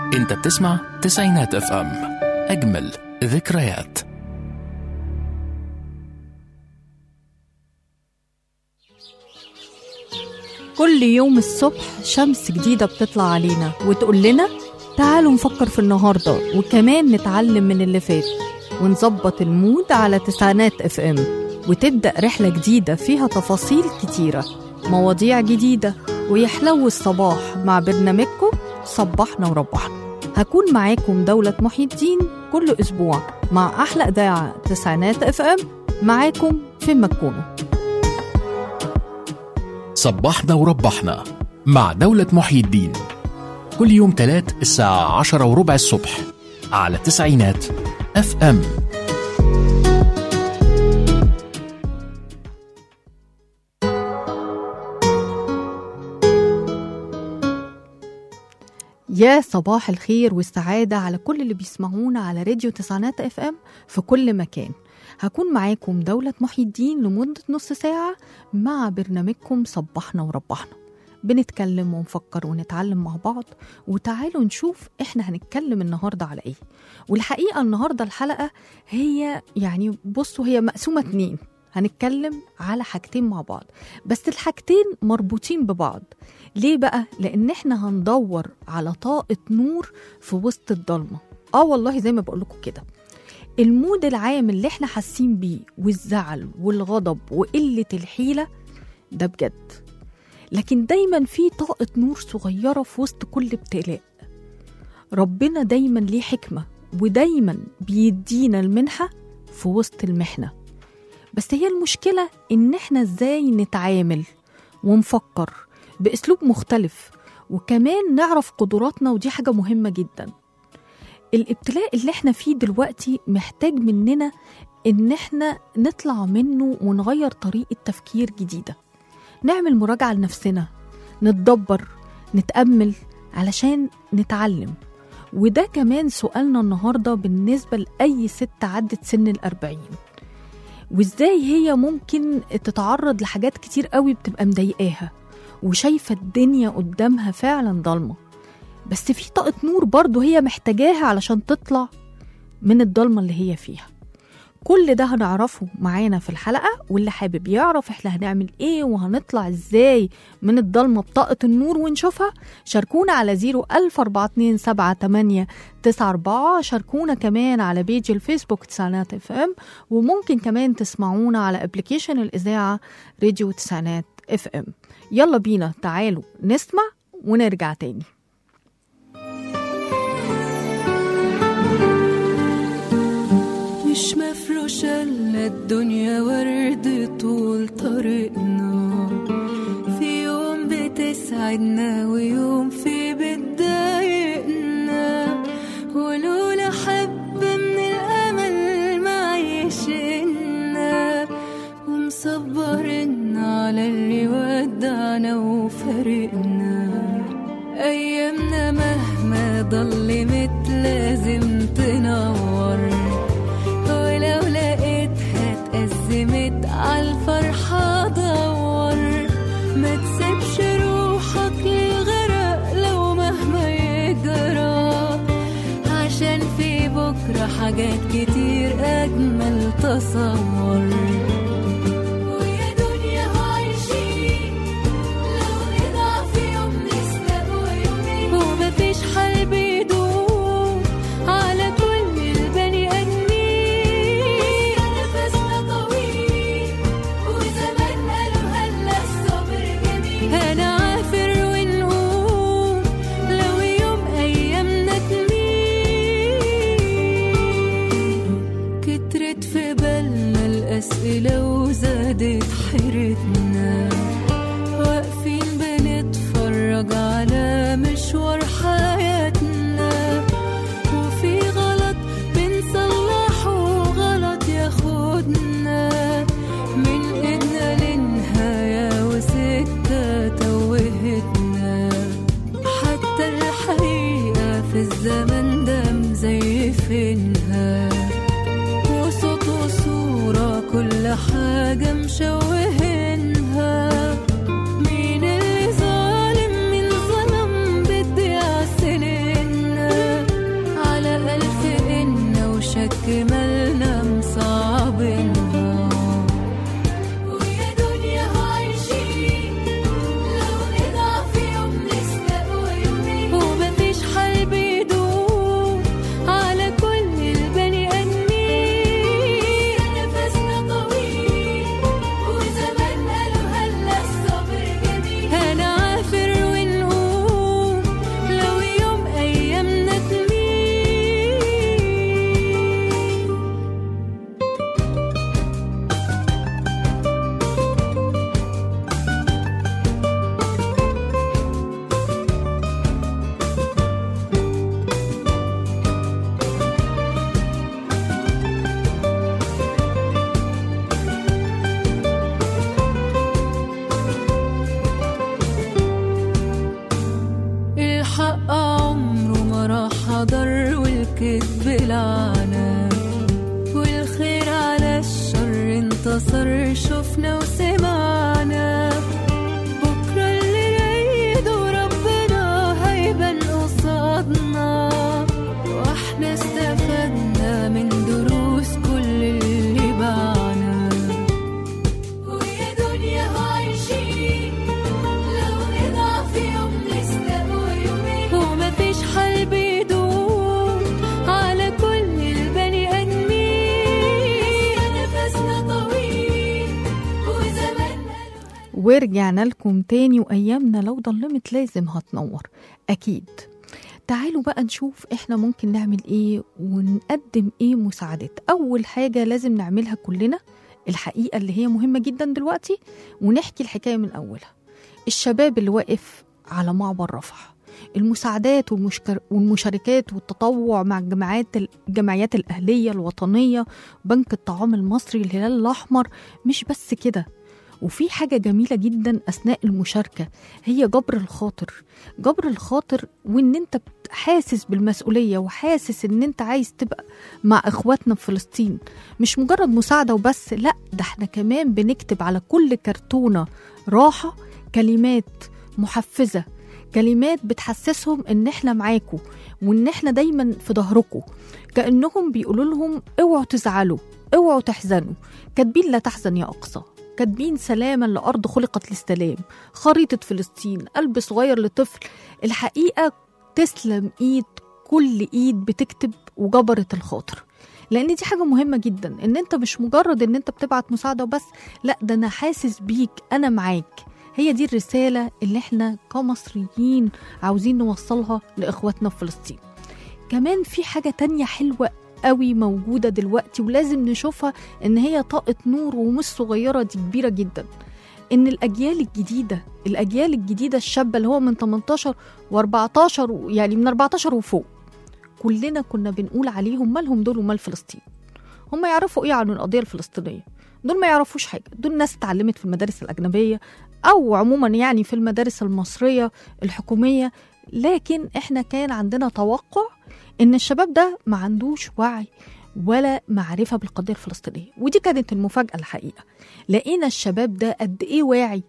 انت بتسمع تسعينات اف ام اجمل ذكريات كل يوم الصبح شمس جديدة بتطلع علينا وتقول لنا تعالوا نفكر في النهاردة وكمان نتعلم من اللي فات ونظبط المود على تسعينات اف ام وتبدأ رحلة جديدة فيها تفاصيل كتيرة مواضيع جديدة ويحلو الصباح مع برنامجكم صبحنا وربحنا هكون معاكم دولة محي الدين كل أسبوع مع أحلى إذاعة تسعينات اف ام معاكم فين ما تكونوا صبحنا وربحنا مع دولة محيي الدين كل يوم تلات الساعة عشرة وربع الصبح على تسعينات اف ام يا صباح الخير والسعادة على كل اللي بيسمعونا على راديو تسعينات اف ام في كل مكان هكون معاكم دولة محي الدين لمدة نص ساعة مع برنامجكم صبحنا وربحنا بنتكلم ونفكر ونتعلم مع بعض وتعالوا نشوف احنا هنتكلم النهاردة على ايه والحقيقة النهاردة الحلقة هي يعني بصوا هي مقسومة اتنين هنتكلم على حاجتين مع بعض بس الحاجتين مربوطين ببعض ليه بقى؟ لأن احنا هندور على طاقة نور في وسط الضلمة اه والله زي ما بقول لكم كده المود العام اللي احنا حاسين بيه والزعل والغضب وقلة الحيلة ده بجد لكن دايما في طاقة نور صغيرة في وسط كل ابتلاء ربنا دايما ليه حكمة ودايما بيدينا المنحة في وسط المحنة بس هي المشكلة إن احنا ازاي نتعامل ونفكر بأسلوب مختلف وكمان نعرف قدراتنا ودي حاجة مهمة جدا الابتلاء اللي احنا فيه دلوقتي محتاج مننا ان احنا نطلع منه ونغير طريقة تفكير جديدة نعمل مراجعة لنفسنا نتدبر نتأمل علشان نتعلم وده كمان سؤالنا النهاردة بالنسبة لأي ست عدت سن الأربعين وإزاي هي ممكن تتعرض لحاجات كتير قوي بتبقى مضايقاها وشايفة الدنيا قدامها فعلا ضلمة بس في طاقة نور برضو هي محتاجاها علشان تطلع من الضلمة اللي هي فيها كل ده هنعرفه معانا في الحلقة واللي حابب يعرف احنا هنعمل ايه وهنطلع ازاي من الضلمة بطاقة النور ونشوفها شاركونا على زيرو ألف أربعة اتنين سبعة تمانية تسعة أربعة شاركونا كمان على بيج الفيسبوك تسعينات اف ام وممكن كمان تسمعونا على ابلكيشن الإذاعة راديو تسعينات اف ام يلا بينا تعالوا نسمع ونرجع تاني مش مفروشة إلا الدنيا ورد طول طريقنا في يوم بتسعدنا ويوم في بتضايقنا ولولا حبة من الأمل معيشنا ومصبرنا على اللي ودعنا وفارقنا أيامنا مهما ضلمت لازم تنور ولو لقيتها اتأزمت عالفرحة دور ما تسيبش روحك للغرق لو مهما يجرى عشان في بكرة حاجات كتير أجمل تصور ويا دنيا عايشين لو نضعف يوم نسبق يومين ومفيش حل بيدوم على كل البني آدمين نفسنا طويل وزمان قالوا هلا الصبر جميل هنعافر ونقوم لو يوم أيامنا تميل كترت في بالنا الأسئلة وزادت حيرتنا واقفين بنتفرج على مشوار حياتنا وفي غلط بنصلحه غلط ياخدنا من ايدنا للنهاية وسكة توهتنا حتى الحقيقة في الزمن ده مزيفينها وصوت وصورة كل حاجة مشوهينها مين اللي ظالم مين ظلم بدي أعسلنا ورجعنا لكم تاني وأيامنا لو ضلمت لازم هتنور أكيد تعالوا بقى نشوف احنا ممكن نعمل ايه ونقدم ايه مساعدات أول حاجة لازم نعملها كلنا الحقيقة اللي هي مهمة جدا دلوقتي ونحكي الحكاية من أولها الشباب اللي واقف على معبر رفح المساعدات والمشكر- والمشاركات والتطوع مع الجماعات الجمعيات الأهلية الوطنية بنك الطعام المصري الهلال الأحمر مش بس كده وفي حاجة جميلة جدا أثناء المشاركة هي جبر الخاطر جبر الخاطر وإن أنت بت- حاسس بالمسؤولية وحاسس إن أنت عايز تبقى مع إخواتنا في فلسطين مش مجرد مساعدة وبس لا ده احنا كمان بنكتب على كل كرتونة راحة كلمات محفزة كلمات بتحسسهم ان احنا معاكم وان احنا دايما في ظهركم كانهم بيقولوا لهم اوعوا تزعلوا اوعوا تحزنوا كاتبين لا تحزن يا اقصى كاتبين سلاما لارض خلقت للسلام خريطه فلسطين قلب صغير لطفل الحقيقه تسلم ايد كل ايد بتكتب وجبرت الخاطر لان دي حاجه مهمه جدا ان انت مش مجرد ان انت بتبعت مساعده وبس لا ده انا حاسس بيك انا معاك هي دي الرساله اللي احنا كمصريين عاوزين نوصلها لاخواتنا في فلسطين كمان في حاجه تانية حلوه قوي موجودة دلوقتي ولازم نشوفها إن هي طاقة نور ومش صغيرة دي كبيرة جدا إن الأجيال الجديدة الأجيال الجديدة الشابة اللي هو من 18 و14 يعني من 14 وفوق كلنا كنا بنقول عليهم مالهم دول ومال فلسطين هم يعرفوا ايه عن القضيه الفلسطينيه دول ما يعرفوش حاجه دول ناس اتعلمت في المدارس الاجنبيه او عموما يعني في المدارس المصريه الحكوميه لكن احنا كان عندنا توقع ان الشباب ده ما عندوش وعي ولا معرفه بالقضيه الفلسطينيه ودي كانت المفاجاه الحقيقه لقينا الشباب ده قد ايه واعي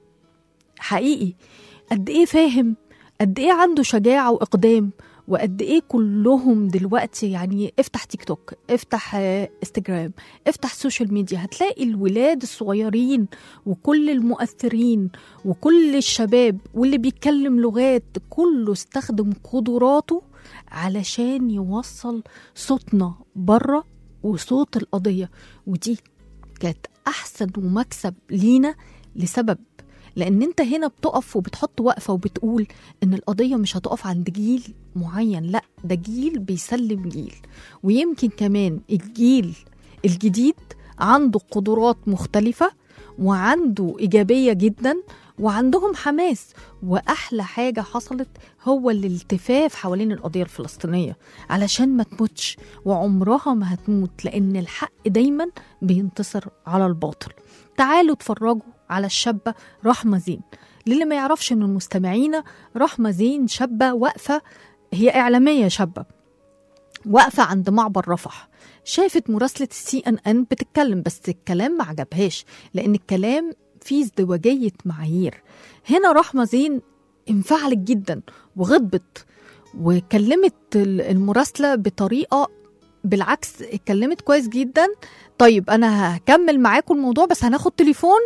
حقيقي قد ايه فاهم قد ايه عنده شجاعه واقدام وقد ايه كلهم دلوقتي يعني افتح تيك توك افتح آه، انستجرام افتح سوشيال ميديا هتلاقي الولاد الصغيرين وكل المؤثرين وكل الشباب واللي بيتكلم لغات كله استخدم قدراته علشان يوصل صوتنا بره وصوت القضية ودي كانت أحسن ومكسب لينا لسبب لأن أنت هنا بتقف وبتحط وقفة وبتقول إن القضية مش هتقف عند جيل معين لا ده جيل بيسلم جيل ويمكن كمان الجيل الجديد عنده قدرات مختلفة وعنده إيجابية جدا وعندهم حماس وأحلى حاجة حصلت هو الالتفاف حوالين القضية الفلسطينية علشان ما تموتش وعمرها ما هتموت لأن الحق دايما بينتصر على الباطل تعالوا اتفرجوا على الشابة رحمة زين للي ما يعرفش من المستمعين رحمة زين شابة واقفة هي إعلامية شابة واقفة عند معبر رفح شافت مراسلة السي ان ان بتتكلم بس الكلام ما عجبهاش لأن الكلام فيه ازدواجية معايير هنا رحمة زين انفعلت جدا وغضبت وكلمت ال- المراسلة بطريقة بالعكس اتكلمت كويس جدا طيب أنا هكمل معاكم الموضوع بس هناخد تليفون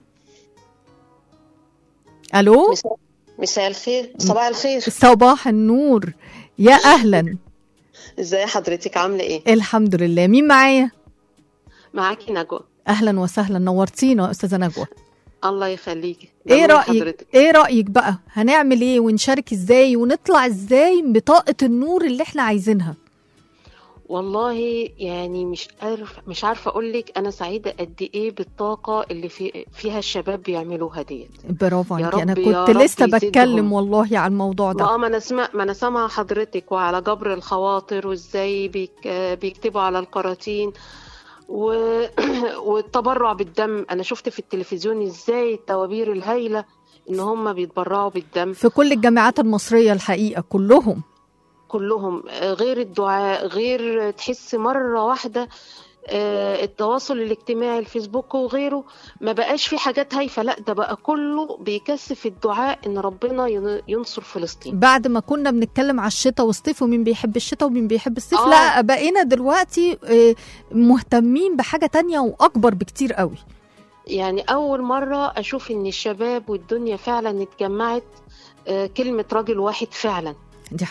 ألو مساء مساء الخير صباح الخير صباح النور يا أهلا ازاي حضرتك عامله ايه الحمد لله مين معايا معاكي نجوى اهلا وسهلا نورتينا يا استاذه نجوى الله يخليكي ايه ضمن رايك حضرتك ايه رايك بقى هنعمل ايه ونشارك ازاي ونطلع ازاي بطاقه النور اللي احنا عايزينها والله يعني مش عارف مش عارفه اقول لك انا سعيده قد ايه بالطاقه اللي في فيها الشباب بيعملوها ديت برافو يا عليكي انا رب- يا كنت رب لسه يزيدهم. بتكلم والله على الموضوع ما ده اه ما انا سمع ما انا سامعه حضرتك وعلى جبر الخواطر وازاي بيك بيكتبوا على الكراتين و... والتبرع بالدم انا شفت في التلفزيون ازاي التوابير الهايله ان هم بيتبرعوا بالدم في كل الجامعات المصريه الحقيقه كلهم كلهم آه، غير الدعاء غير تحس مرة واحدة آه، التواصل الاجتماعي الفيسبوك وغيره ما بقاش في حاجات هايفة لا ده بقى كله بيكثف الدعاء ان ربنا ين- ينصر فلسطين بعد ما كنا بنتكلم على الشتاء والصيف ومين بيحب الشتاء ومين بيحب الصيف آه. لا بقينا دلوقتي آه، مهتمين بحاجه تانية واكبر بكتير قوي يعني اول مرة اشوف ان الشباب والدنيا فعلا اتجمعت آه، كلمة راجل واحد فعلا دي حقيقه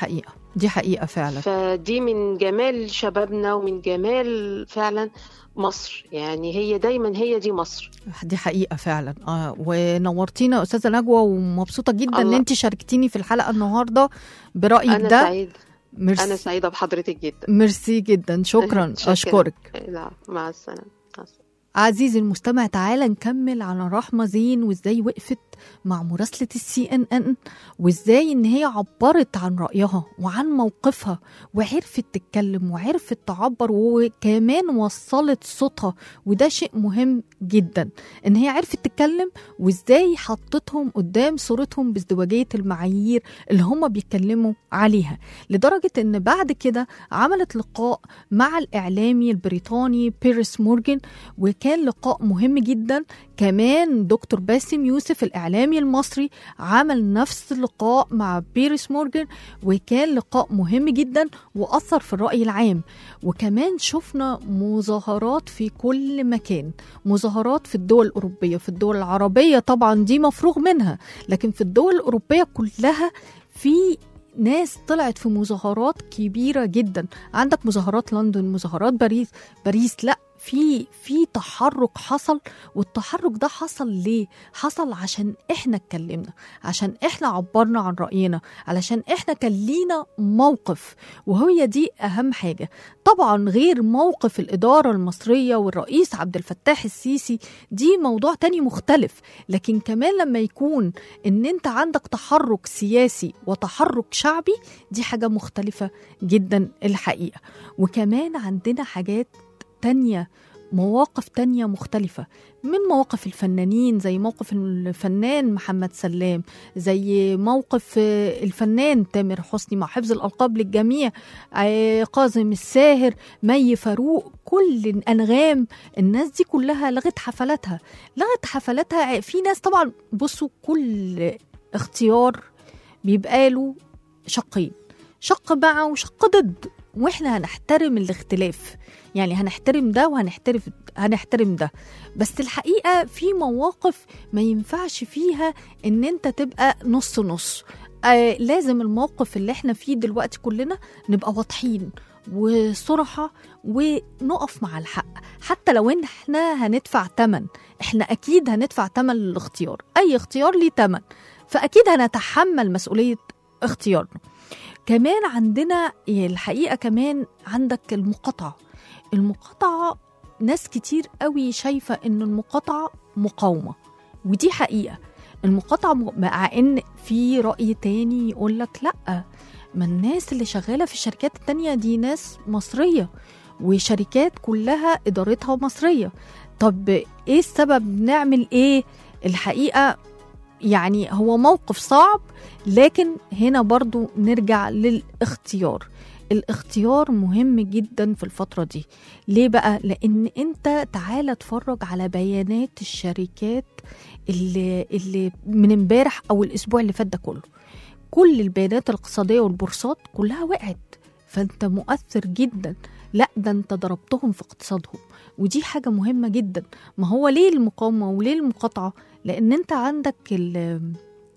دي حقيقه فعلا فدي من جمال شبابنا ومن جمال فعلا مصر يعني هي دايما هي دي مصر دي حقيقه فعلا آه ونورتينا يا استاذه نجوى ومبسوطه جدا ان الله. انت شاركتيني في الحلقه النهارده برايك انا ده سعيد ميرسي انا سعيده بحضرتك جدا ميرسي جدا شكرا شكراً. اشكرك لا مع السلامه مع السلامة. عزيزي المستمع تعالى نكمل على رحمة زين وازاي وقفت مع مراسلة السي ان ان وازاي ان هي عبرت عن رأيها وعن موقفها وعرفت تتكلم وعرفت تعبر وكمان وصلت صوتها وده شيء مهم جدا ان هي عرفت تتكلم وازاي حطتهم قدام صورتهم بازدواجية المعايير اللي هم بيتكلموا عليها لدرجة ان بعد كده عملت لقاء مع الإعلامي البريطاني بيريس مورجان وكان لقاء مهم جدا كمان دكتور باسم يوسف الإعلامي المصري عمل نفس اللقاء مع بيريس مورجان وكان لقاء مهم جدا وأثر في الرأي العام وكمان شفنا مظاهرات في كل مكان مظاهرات في الدول الأوروبية في الدول العربية طبعا دي مفروغ منها لكن في الدول الأوروبية كلها في ناس طلعت في مظاهرات كبيرة جدا عندك مظاهرات لندن مظاهرات باريس باريس لا في في تحرك حصل والتحرك ده حصل ليه؟ حصل عشان احنا اتكلمنا عشان احنا عبرنا عن رأينا علشان احنا كان لينا موقف وهي دي اهم حاجة طبعا غير موقف الإدارة المصرية والرئيس عبد الفتاح السيسي دي موضوع تاني مختلف لكن كمان لما يكون ان انت عندك تحرك سياسي وتحرك شعبي دي حاجة مختلفة جدا الحقيقة وكمان عندنا حاجات تانية مواقف تانية مختلفة من مواقف الفنانين زي موقف الفنان محمد سلام زي موقف آه، الفنان تامر حسني مع حفظ الألقاب للجميع آه، كاظم الساهر مي فاروق كل الأنغام الناس دي كلها لغت حفلاتها لغت حفلاتها في ناس طبعا بصوا كل اختيار بيبقى له شقين شق مع وشق ضد واحنا هنحترم الاختلاف يعني هنحترم ده وهنحترم هنحترم ده بس الحقيقه في مواقف ما ينفعش فيها ان انت تبقى نص نص آه لازم الموقف اللي احنا فيه دلوقتي كلنا نبقى واضحين وصراحة ونقف مع الحق حتى لو ان احنا هندفع تمن احنا اكيد هندفع تمن للاختيار اي اختيار ليه تمن فاكيد هنتحمل مسؤولية اختيارنا كمان عندنا الحقيقة كمان عندك المقاطعة المقاطعة ناس كتير قوي شايفة ان المقاطعة مقاومة ودي حقيقة المقاطعة م- مع ان في رأي تاني يقول لك لأ ما الناس اللي شغالة في الشركات التانية دي ناس مصرية وشركات كلها إدارتها مصرية طب ايه السبب نعمل ايه الحقيقة يعني هو موقف صعب لكن هنا برضو نرجع للاختيار الاختيار مهم جدا في الفترة دي ليه بقى؟ لأن أنت تعالى اتفرج على بيانات الشركات اللي, اللي من امبارح أو الأسبوع اللي فات ده كله كل البيانات الاقتصادية والبورصات كلها وقعت فأنت مؤثر جدا لا ده أنت ضربتهم في اقتصادهم ودي حاجة مهمة جدا ما هو ليه المقاومة وليه المقاطعة لأن أنت عندك ال-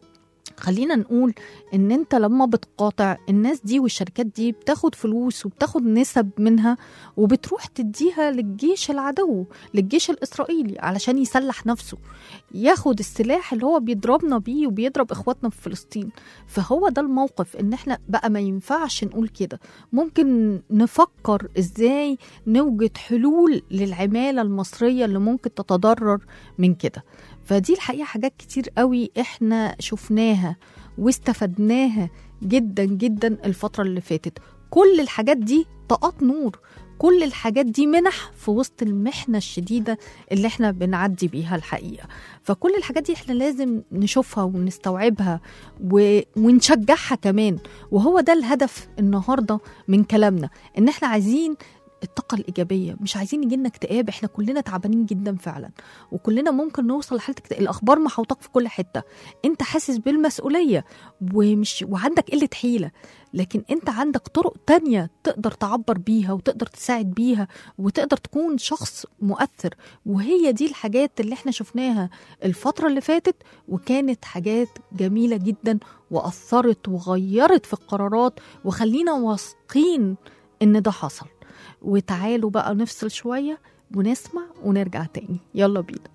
خلينا نقول ان انت لما بتقاطع الناس دي والشركات دي بتاخد فلوس وبتاخد نسب منها وبتروح تديها للجيش العدو للجيش الاسرائيلي علشان يسلح نفسه ياخد السلاح اللي هو بيضربنا بيه وبيضرب اخواتنا في فلسطين فهو ده الموقف ان احنا بقى ما ينفعش نقول كده ممكن نفكر ازاي نوجد حلول للعمالة المصرية اللي ممكن تتضرر من كده فدي الحقيقة حاجات كتير قوي احنا شفناها واستفدناها جدا جدا الفترة اللي فاتت كل الحاجات دي طاقات نور كل الحاجات دي منح في وسط المحنة الشديدة اللي احنا بنعدي بيها الحقيقة فكل الحاجات دي احنا لازم نشوفها ونستوعبها و... ونشجعها كمان وهو ده الهدف النهاردة من كلامنا ان احنا عايزين الطاقة الإيجابية مش عايزين يجيلنا اكتئاب احنا كلنا تعبانين جدا فعلا وكلنا ممكن نوصل لحالة اكتئاب الأخبار محوطاك في كل حتة انت حاسس بالمسؤولية ومش وعندك قلة حيلة لكن انت عندك طرق تانية تقدر تعبر بيها وتقدر تساعد بيها وتقدر تكون شخص مؤثر وهي دي الحاجات اللي احنا شفناها الفترة اللي فاتت وكانت حاجات جميلة جدا وأثرت وغيرت في القرارات وخلينا واثقين إن ده حصل وتعالوا بقى نفصل شوية ونسمع ونرجع تاني يلا بينا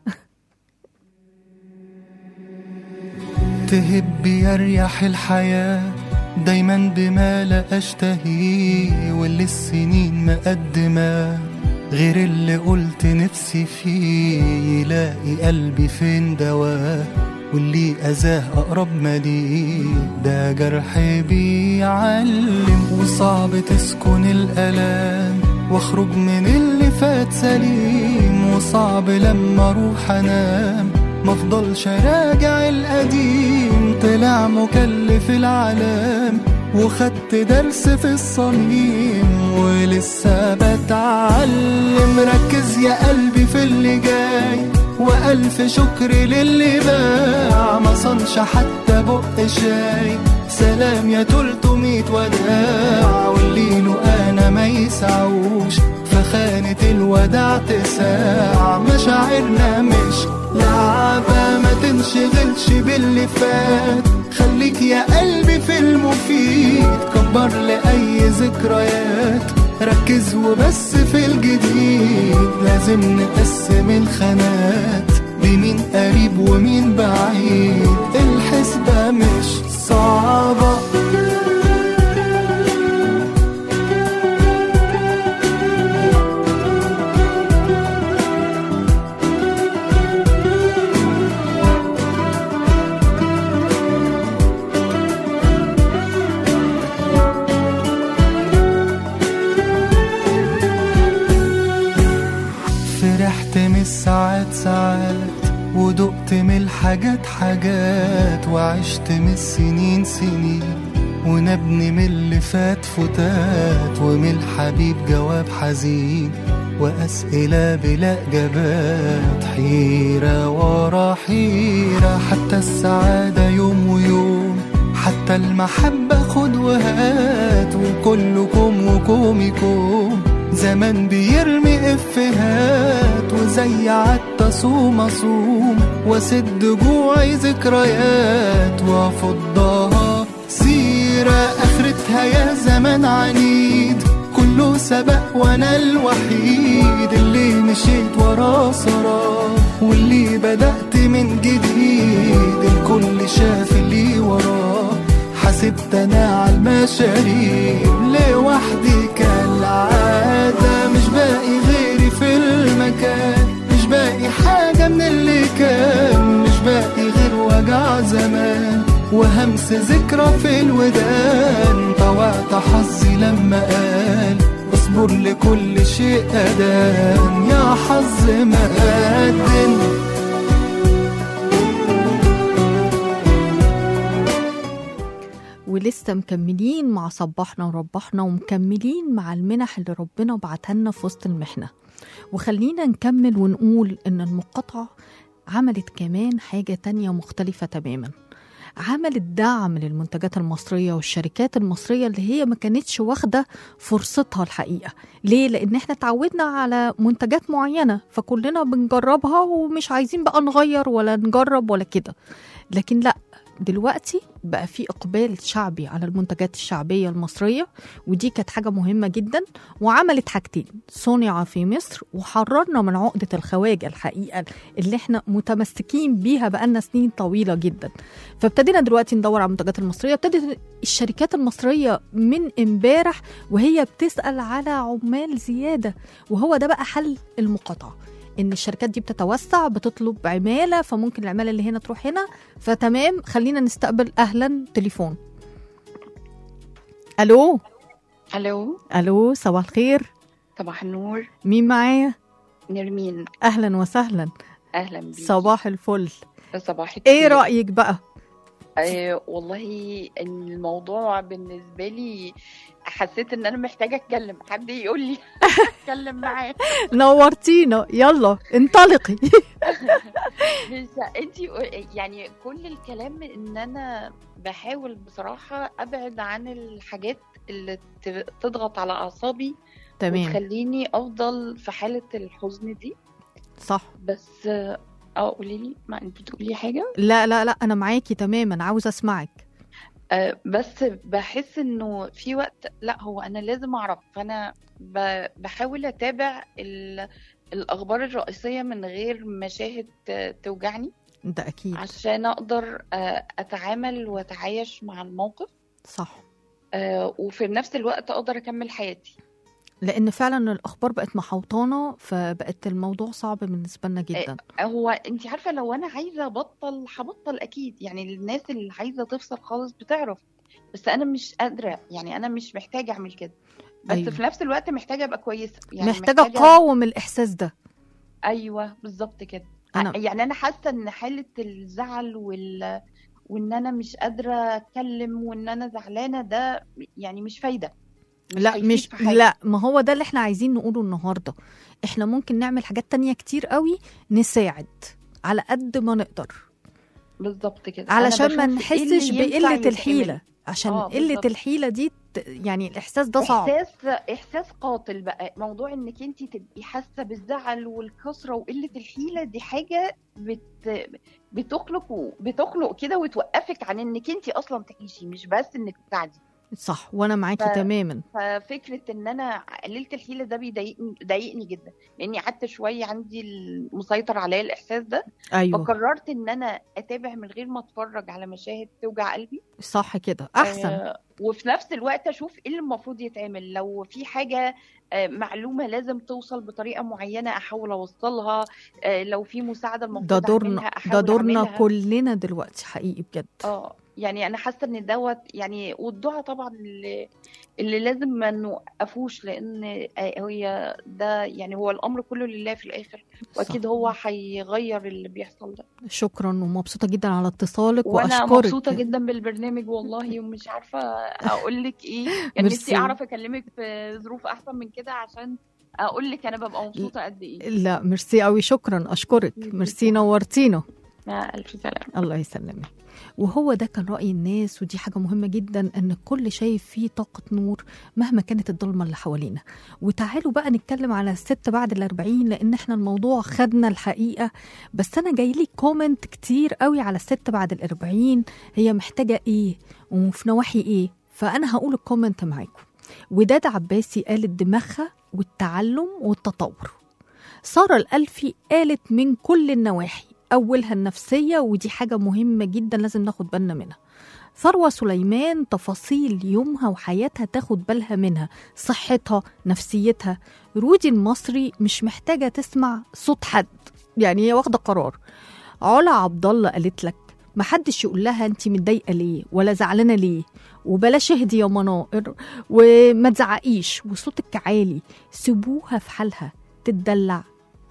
تهب يريح الحياة دايما بما لا أشتهيه واللي السنين مقدمة غير اللي قلت نفسي فيه يلاقي قلبي فين دواه واللي أذاه أقرب ما ليه ده جرح بيعلم وصعب تسكن الألام واخرج من اللي فات سليم وصعب لما اروح انام مفضلش راجع القديم طلع مكلف العالم وخدت درس في الصميم ولسه بتعلم ركز يا قلبي في اللي جاي وألف شكر للي باع ما صنش حتى بق شاي سلام يا تلتمية وداع واللي له أنا ما يسعوش فخانة الوداع تساع مشاعرنا مش لعبة ما تنشغلش باللي فات خليك يا قلبي في المفيد كبر لأي ذكريات ركز وبس في الجديد لازم نقسم الخانات بمين قريب ومين بعيد الحسبة مش صعبة فرحت من الساعات ساعات ودقت من الحاجات حاجات وعشت من السنين سنين ونبني من اللي فات فتات ومن الحبيب جواب حزين وأسئلة بلا إجابات حيرة ورا حيرة حتى السعادة يوم ويوم حتى المحبة خد وهات وكلكم وكومكم زمان بيرمي افهات وزي عدت صوم اصوم واسد جوعي ذكريات وافضها سيرة اخرتها يا زمان عنيد كله سبق وانا الوحيد اللي مشيت وراه سراه واللي بدأت من جديد الكل شاف اللي وراه حسبت انا على المشاريب لوحدي كالعادة مش باقي غيري في المكان مش باقي حاجة من اللي كان مش باقي غير وجع زمان وهمس ذكرى في الودان طوعت حظي لما قال اصبر لكل شيء أدان يا حظ مقدم ولسه مكملين مع صباحنا وربحنا ومكملين مع المنح اللي ربنا بعتها لنا في وسط المحنة وخلينا نكمل ونقول إن المقاطعة عملت كمان حاجة تانية مختلفة تماما عملت دعم للمنتجات المصرية والشركات المصرية اللي هي ما كانتش واخدة فرصتها الحقيقة ليه؟ لأن احنا اتعودنا على منتجات معينة فكلنا بنجربها ومش عايزين بقى نغير ولا نجرب ولا كده لكن لا دلوقتي بقى في اقبال شعبي على المنتجات الشعبيه المصريه ودي كانت حاجه مهمه جدا وعملت حاجتين صنع في مصر وحررنا من عقده الخواجه الحقيقه اللي احنا متمسكين بيها بقالنا سنين طويله جدا فابتدينا دلوقتي ندور على المنتجات المصريه ابتدت الشركات المصريه من امبارح وهي بتسال على عمال زياده وهو ده بقى حل المقاطعه ان الشركات دي بتتوسع بتطلب عماله فممكن العماله اللي هنا تروح هنا فتمام خلينا نستقبل اهلا تليفون الو الو الو صباح الخير صباح النور مين معايا نرمين اهلا وسهلا اهلا بيك صباح الفل صباح ايه الخير. رايك بقى آه والله الموضوع بالنسبة لي حسيت ان انا محتاجة اتكلم حد يقول لي اتكلم معاه نورتينا يلا انطلقي انت يعني كل الكلام ان انا بحاول بصراحة ابعد عن الحاجات اللي ت- تضغط على اعصابي تمام وتخليني افضل في حالة الحزن دي صح بس اه قولي لي ما انت بتقولي حاجة لا لا لا انا معاكي تماما عاوزه اسمعك آه، بس بحس انه في وقت لا هو انا لازم اعرف فانا ب- بحاول اتابع ال- الاخبار الرئيسيه من غير مشاهد ت- توجعني ده اكيد عشان اقدر آه، اتعامل واتعايش مع الموقف صح آه، وفي نفس الوقت اقدر اكمل حياتي لان فعلا الاخبار بقت محوطانه فبقت الموضوع صعب بالنسبه لنا جدا هو انت عارفه لو انا عايزه ابطل هبطل اكيد يعني الناس اللي عايزه تفصل خالص بتعرف بس انا مش قادره يعني انا مش محتاجه اعمل كده بس أيوة. في نفس الوقت محتاجه ابقى كويسه يعني محتاجه اقاوم الاحساس ده ايوه بالظبط كده أنا- يعني انا حاسه ان حاله الزعل وال وان انا مش قادره اتكلم وان انا زعلانه ده يعني مش فايده لا هيفيد مش في حاجة. لا ما هو ده اللي احنا عايزين نقوله النهارده احنا ممكن نعمل حاجات تانية كتير قوي نساعد على قد ما نقدر بالظبط كده أنا علشان ما بشوف إيه اللي نحسش ينفع بقلة يتعمل. الحيلة عشان آه، قلة بالظبط. الحيلة دي ت- يعني الإحساس ده صعب احساس احساس قاتل بقى موضوع انك انت تبقي حاسه بالزعل والكسره وقله الحيله دي حاجه بت بتخلق بتخلق كده وتوقفك عن انك انت اصلا تعيشي مش بس انك تساعدي صح وأنا معاكي ف- تماما ففكره ان انا قليله الحيله ده بيضايقني ضايقني جدا لاني قعدت شويه عندي المسيطر عليا الاحساس ده أيوه فقررت ان انا اتابع من غير ما اتفرج على مشاهد توجع قلبي صح كده أحسن آه، وفي نفس الوقت اشوف ايه اللي المفروض يتعمل لو في حاجه آه، معلومه لازم توصل بطريقه معينه احاول اوصلها آه، لو في مساعده المفروض ده دورنا اعملها ده احاول دورنا اعملها كلنا دلوقتي حقيقي بجد اه يعني انا حاسه ان دوت يعني والدعاء طبعا اللي, اللي لازم ما نوقفوش لان آه، هي ده يعني هو الامر كله لله في الاخر واكيد صح. هو هيغير اللي بيحصل ده شكرا ومبسوطة جدا على اتصالك وانا وأشكرك مبسوطه جدا بالبرنامج والله ومش عارفه اقول لك ايه يعني ميرسي. نفسي اعرف اكلمك في ظروف احسن من كده عشان اقول لك انا ببقى مبسوطه قد ايه لا ميرسي قوي شكرا أشكرك ميرسي نورتينا مع الف سلامه الله يسلمك وهو ده كان رأي الناس ودي حاجة مهمة جدا ان الكل شايف فيه طاقة نور مهما كانت الضلمة اللي حوالينا وتعالوا بقى نتكلم على الست بعد الأربعين لأن احنا الموضوع خدنا الحقيقة بس أنا جاي لي كومنت كتير قوي على الست بعد الأربعين هي محتاجة ايه وفي نواحي ايه فأنا هقول الكومنت معاكم وداد عباسي قالت دماغها والتعلم والتطور سارة الألفي قالت من كل النواحي أولها النفسية ودي حاجة مهمة جدا لازم ناخد بالنا منها ثروة سليمان تفاصيل يومها وحياتها تاخد بالها منها صحتها نفسيتها رودي المصري مش محتاجة تسمع صوت حد يعني هي واخدة قرار علا عبد الله قالت لك محدش يقول لها انت متضايقه ليه ولا زعلانه ليه وبلاش اهدي يا مناقر وما تزعقيش وصوتك عالي سيبوها في حالها تتدلع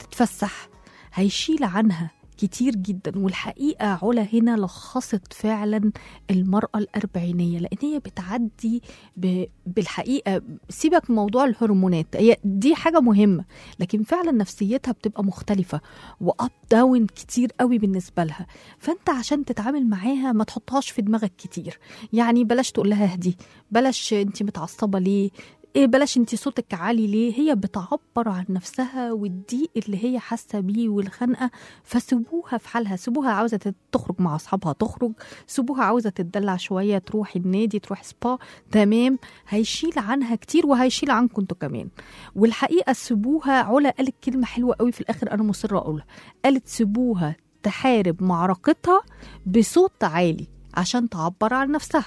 تتفسح هيشيل عنها كتير جدا والحقيقة علا هنا لخصت فعلا المرأة الأربعينية لأن هي بتعدي ب... بالحقيقة سيبك من موضوع الهرمونات هي دي حاجة مهمة لكن فعلا نفسيتها بتبقى مختلفة وأب داون كتير قوي بالنسبة لها فأنت عشان تتعامل معاها ما تحطهاش في دماغك كتير يعني بلاش تقول لها اهدي بلاش انت متعصبة ليه ايه بلاش انت صوتك عالي ليه هي بتعبر عن نفسها والضيق اللي هي حاسه بيه والخنقه فسيبوها في حالها سيبوها عاوزه تخرج مع اصحابها تخرج سيبوها عاوزه تتدلع شويه تروح النادي تروح سبا تمام هيشيل عنها كتير وهيشيل عنكم انتوا كمان والحقيقه سيبوها علا قالت كلمه حلوه قوي في الاخر انا مصره اقولها قالت سيبوها تحارب معركتها بصوت عالي عشان تعبر عن نفسها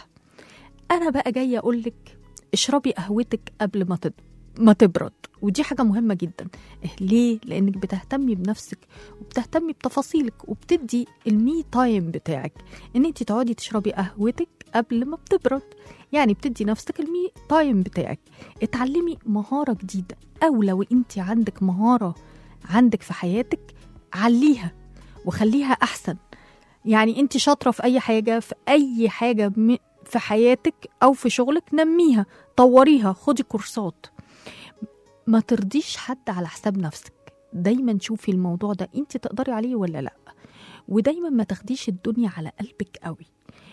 انا بقى جايه اقول لك اشربي قهوتك قبل ما تد... ما تبرد ودي حاجة مهمة جدا إيه ليه؟ لأنك بتهتمي بنفسك وبتهتمي بتفاصيلك وبتدي المي تايم بتاعك إن أنت تقعدي تشربي قهوتك قبل ما بتبرد يعني بتدي نفسك المي تايم بتاعك اتعلمي مهارة جديدة أو لو أنت عندك مهارة عندك في حياتك عليها وخليها أحسن يعني انت شاطره في اي حاجه في اي حاجه م- في حياتك او في شغلك نميها طوريها خدي كورسات ما ترضيش حد على حساب نفسك دايما شوفي الموضوع ده انت تقدري عليه ولا لا ودايما ما تاخديش الدنيا على قلبك قوي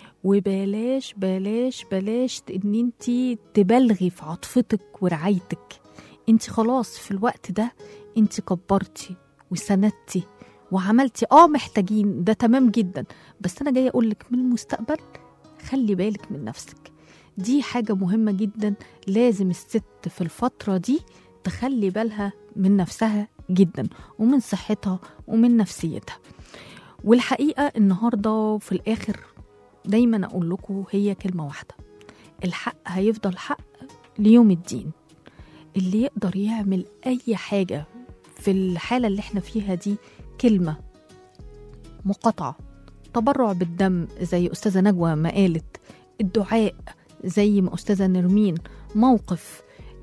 وبلاش بلاش بلاش ان انت تبالغي في عاطفتك ورعايتك انت خلاص في الوقت ده انت كبرتي وسندتي وعملتي اه محتاجين ده تمام جدا بس انا جايه اقول لك من المستقبل خلي بالك من نفسك دي حاجه مهمه جدا لازم الست في الفتره دي تخلي بالها من نفسها جدا ومن صحتها ومن نفسيتها والحقيقه النهارده في الاخر دايما اقول لكم هي كلمه واحده الحق هيفضل حق ليوم الدين اللي يقدر يعمل اي حاجه في الحاله اللي احنا فيها دي كلمه مقاطعه تبرع بالدم زي استاذه نجوى ما قالت الدعاء زي ما استاذه نرمين موقف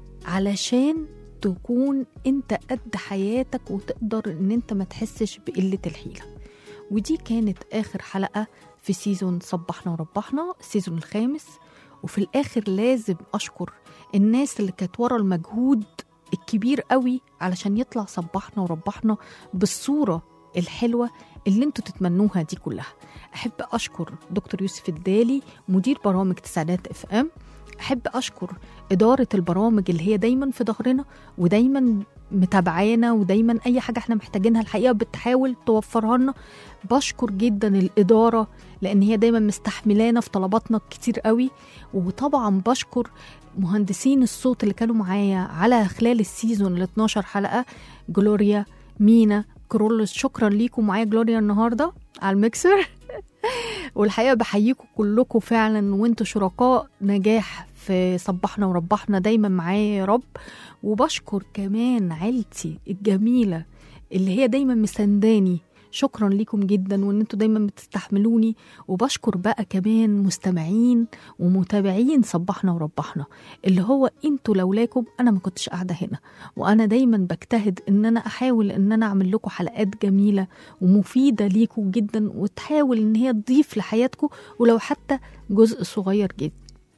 علشان تكون انت قد حياتك وتقدر ان انت ما تحسش بقله الحيله ودي كانت اخر حلقه في سيزون صبحنا وربحنا السيزون الخامس وفي الاخر لازم اشكر الناس اللي كانت ورا المجهود الكبير قوي علشان يطلع صبحنا وربحنا بالصوره الحلوه اللي انتوا تتمنوها دي كلها احب اشكر دكتور يوسف الدالي مدير برامج تسعينات اف ام احب اشكر اداره البرامج اللي هي دايما في ظهرنا ودايما متابعانا ودايما اي حاجه احنا محتاجينها الحقيقه بتحاول توفرها لنا بشكر جدا الاداره لان هي دايما مستحملانا في طلباتنا كتير قوي وطبعا بشكر مهندسين الصوت اللي كانوا معايا على خلال السيزون ال 12 حلقه جلوريا مينا كرولوس شكرا ليكم معايا جلوريا النهارده على الميكسر والحقيقه بحييكم كلكم فعلا وانتوا شركاء نجاح في صبحنا وربحنا دايما معايا يا رب وبشكر كمان عيلتي الجميله اللي هي دايما مسانداني شكرا ليكم جدا وان انتوا دايما بتستحملوني وبشكر بقى كمان مستمعين ومتابعين صبحنا وربحنا اللي هو انتوا لولاكم انا ما كنتش قاعده هنا وانا دايما بجتهد ان انا احاول ان انا اعمل لكم حلقات جميله ومفيده ليكم جدا وتحاول ان هي تضيف لحياتكم ولو حتى جزء صغير جدا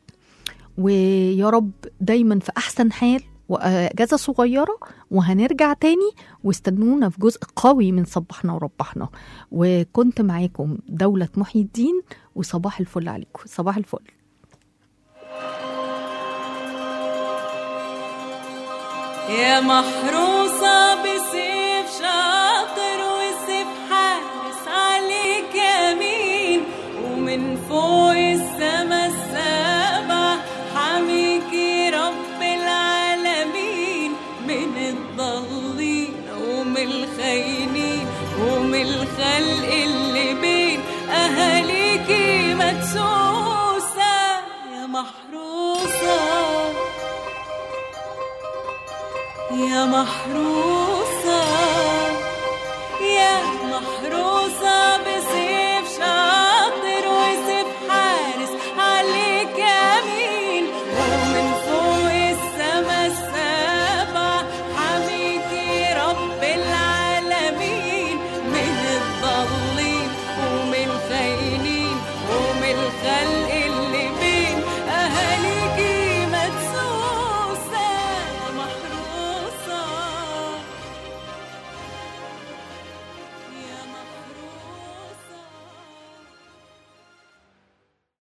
ويا رب دايما في احسن حال واجازه صغيره وهنرجع تاني واستنونا في جزء قوي من صبحنا وربحنا وكنت معاكم دولة محي الدين وصباح الفل عليكم صباح الفل يا محروسة بسيف شاطر وسيف حارس عليك يمين ومن فوق السما